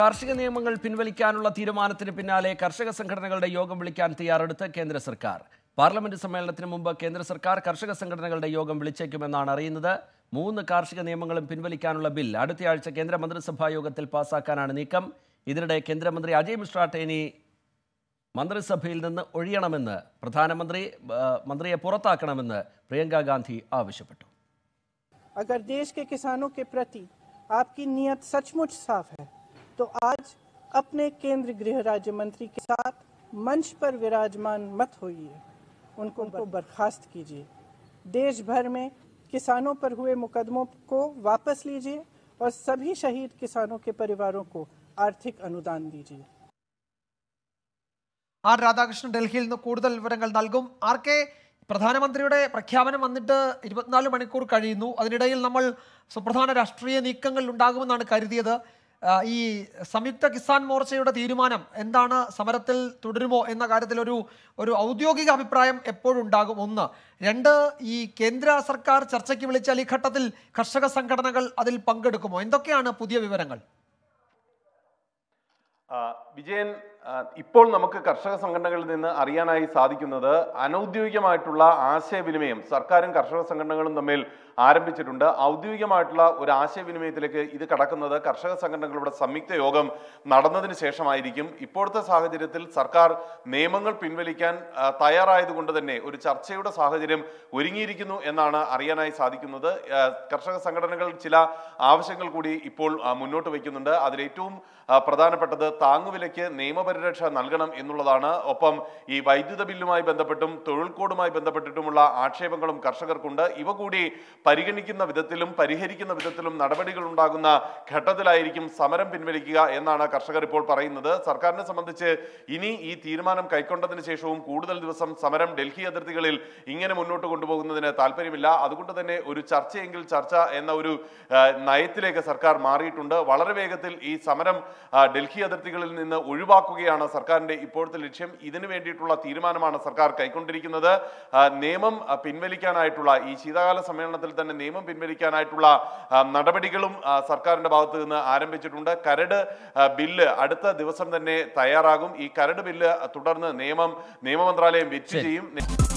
കാർഷിക നിയമങ്ങൾ പിൻവലിക്കാനുള്ള തീരുമാനത്തിന് പിന്നാലെ കർഷക സംഘടനകളുടെ യോഗം വിളിക്കാൻ തയ്യാറെടുത്ത് കേന്ദ്ര സർക്കാർ പാർലമെന്റ് സമ്മേളനത്തിന് മുമ്പ് കേന്ദ്ര സർക്കാർ കർഷക സംഘടനകളുടെ യോഗം വിളിച്ചേക്കുമെന്നാണ് അറിയുന്നത് മൂന്ന് കാർഷിക നിയമങ്ങളും പിൻവലിക്കാനുള്ള ബിൽ അടുത്തയാഴ്ച കേന്ദ്ര മന്ത്രിസഭാ യോഗത്തിൽ പാസാക്കാനാണ് നീക്കം ഇതിനിടെ കേന്ദ്രമന്ത്രി അജയ് മിശ്ര ടേനി മന്ത്രിസഭയിൽ നിന്ന് ഒഴിയണമെന്ന് പ്രധാനമന്ത്രി ആ, മന്ത്രിയെ പുറത്താക്കണമെന്ന് പ്രിയങ്ക ഗാന്ധി ആവശ്യപ്പെട്ടു अगर देश के किसानों के प्रति आपकी नीयत सचमुच साफ है तो आज अपने केंद्र गृह राज्य मंत्री के साथ मंच पर विराजमान मत होइए उनको उनको बर्खास्त कीजिए देश भर में किसानों पर हुए मुकदमों को वापस लीजिए और सभी शहीद किसानों के परिवारों को आर्थिक अनुदान दीजिए ആർ രാധാകൃഷ്ണൻ ഡൽഹിയിൽ നിന്ന് കൂടുതൽ വിവരങ്ങൾ നൽകും ആർ കെ പ്രധാനമന്ത്രിയുടെ പ്രഖ്യാപനം വന്നിട്ട് ഇരുപത്തിനാല് മണിക്കൂർ കഴിയുന്നു അതിനിടയിൽ നമ്മൾ സുപ്രധാന രാഷ്ട്രീയ നീക്കങ്ങൾ ഉണ്ടാകുമെന്നാണ് കരുതിയത് ആ, ഈ സംയുക്ത കിസാൻ മോർച്ചയുടെ തീരുമാനം എന്താണ് സമരത്തിൽ തുടരുമോ എന്ന കാര്യത്തിൽ ഒരു ഒരു ഔദ്യോഗിക അഭിപ്രായം എപ്പോഴുണ്ടാകും ഒന്ന് രണ്ട് ഈ കേന്ദ്ര സർക്കാർ ചർച്ചയ്ക്ക് വിളിച്ചാൽ ഈ ഘട്ടത്തിൽ കർഷക സംഘടനകൾ അതിൽ പങ്കെടുക്കുമോ എന്തൊക്കെയാണ് പുതിയ വിവരങ്ങൾ ആ, വിജയൻ ആ, ഇപ്പോൾ നമുക്ക് കർഷക സംഘടനകളിൽ നിന്ന് അറിയാനായി സാധിക്കുന്നത് അനൗദ്യോഗികമായിട്ടുള്ള ആശയവിനിമയം സർക്കാരും കർഷക സംഘടനകളും തമ്മിൽ ആരംഭിച്ചിട്ടുണ്ട് ഔദ്യോഗികമായിട്ടുള്ള ഒരു ആശയവിനിമയത്തിലേക്ക് ഇത് കടക്കുന്നത് കർഷക സംഘടനകളുടെ സംയുക്ത യോഗം നടന്നതിന് ശേഷമായിരിക്കും ഇപ്പോഴത്തെ സാഹചര്യത്തിൽ സർക്കാർ നിയമങ്ങൾ പിൻവലിക്കാൻ ആ, തയ്യാറായതുകൊണ്ട് തന്നെ ഒരു ചർച്ചയുടെ സാഹചര്യം ഒരുങ്ങിയിരിക്കുന്നു എന്നാണ് അറിയാനായി സാധിക്കുന്നത് ആ, കർഷക സംഘടനകൾ ചില ആവശ്യങ്ങൾ കൂടി ഇപ്പോൾ ആ, മുന്നോട്ട് വയ്ക്കുന്നുണ്ട് അതിലേറ്റവും ആ, പ്രധാനപ്പെട്ടത് താങ്ങുവിലയ്ക്ക് നിയമപരിരക്ഷ നൽകണം എന്നുള്ളതാണ് ഒപ്പം ഈ വൈദ്യുത ബില്ലുമായി ബന്ധപ്പെട്ടും തൊഴിൽ കോഡുമായി ബന്ധപ്പെട്ടിട്ടുമുള്ള ആക്ഷേപങ്ങളും കർഷകർക്കുണ്ട് ഇവ കൂടി പരിഗണിക്കുന്ന വിധത്തിലും പരിഹരിക്കുന്ന വിധത്തിലും നടപടികൾ ഉണ്ടാകുന്ന ഘട്ടത്തിലായിരിക്കും സമരം പിൻവലിക്കുക എന്നാണ് കർഷകർ ഇപ്പോൾ പറയുന്നത് സർക്കാരിനെ സംബന്ധിച്ച് ഇനി ഈ തീരുമാനം കൈക്കൊണ്ടതിന് ശേഷവും കൂടുതൽ ദിവസം സമരം ഡൽഹി അതിർത്തികളിൽ ഇങ്ങനെ മുന്നോട്ട് കൊണ്ടുപോകുന്നതിന് താല്പര്യമില്ല അതുകൊണ്ട് തന്നെ ഒരു ചർച്ചയെങ്കിൽ ചർച്ച എന്ന ഒരു ആ, നയത്തിലേക്ക് സർക്കാർ മാറിയിട്ടുണ്ട് വളരെ വേഗത്തിൽ ഈ സമരം ആ, ഡൽഹി അതിർത്തികളിൽ നിന്ന് ഒഴിവാക്കുകയാണ് സർക്കാരിന്റെ ഇപ്പോഴത്തെ ലക്ഷ്യം ഇതിനു വേണ്ടിയിട്ടുള്ള തീരുമാനമാണ് സർക്കാർ കൈക്കൊണ്ടിരിക്കുന്നത് ആ, നിയമം ആ, പിൻവലിക്കാനായിട്ടുള്ള ഈ ശീതകാല സമ്മേളനത്തിൽ തന്നെ നിയമം പിൻവലിക്കാനായിട്ടുള്ള ആ, നടപടികളും ആ, സർക്കാരിന്റെ ഭാഗത്ത് നിന്ന് ആരംഭിച്ചിട്ടുണ്ട് കരട് ആ, ബില്ല് അടുത്ത ദിവസം തന്നെ തയ്യാറാകും ഈ കരട് ബില്ല് തുടർന്ന് നിയമം നിയമ മന്ത്രാലയം വെറ്റ് ചെയ്യും